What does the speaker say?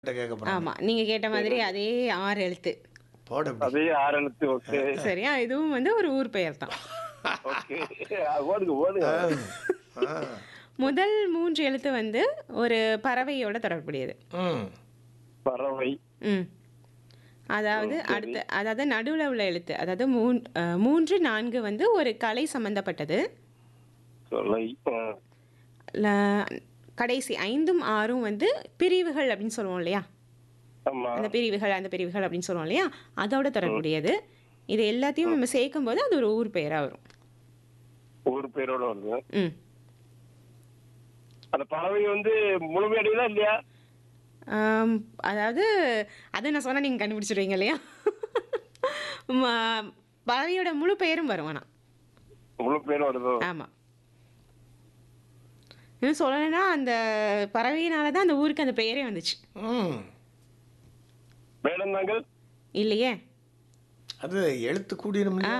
கேட்க போறேன் ஆமா நீங்க கேட்ட மாதிரி அதே ஆறு எழுத்து போட அப்படி. அதே ஆரம்பித்து ஓகே சரியா இதுவும் வந்து ஒரு ஊர் பெயர் தான் ஓகே ஓடுங்க ஓடுங்க ஆ. முதல் மூன்று எழுத்து வந்து ஒரு பறவையோட தொடர்புடையது ம் பறவை ம் அதாவது அடுத்த அதாவது நடுவில் உள்ள எழுத்து அதாவது மூன் அஹ், மூன்று நான்கு வந்து ஒரு கலை சம்பந்தப்பட்டது சொல்லை ஆ. ல- கடைசி ஐந்தும் ஆறும் வந்து பிரிவுகள் அப்படின்னு சொல்லுவோம் இல்லையா ஆமா அந்த பிரிவுகள் அந்த பிரிவுகள் அப்படின்னு சொல்லுவோம் இல்லையா அதோட தொடர்புடையது இது எல்லாத்தையும் நம்ம சேர்க்கும் போது அது ஒரு ஊர் பெயராக வரும் ஒரு பேரோட வருது ம் அந்த பறவை வந்து முழுமையடையதா இல்லையா ஆம், அதாவது அதை நான் சொன்னால் நீங்கள் கண்டுபிடிச்சிடுவீங்க இல்லையா ம- பறவையோட முழு பெயரும் வரும் ஆனால் முழு பேரும் வருதோ ஆமாம் இன்னும் சொல்லலைன்னா அந்த பறவையினால தான் அந்த ஊருக்கு அந்த பெயரே வந்துச்சு ம் வேடந்தாங்கள் இல்லையே அது எழுத்து கூடிரும் ஆ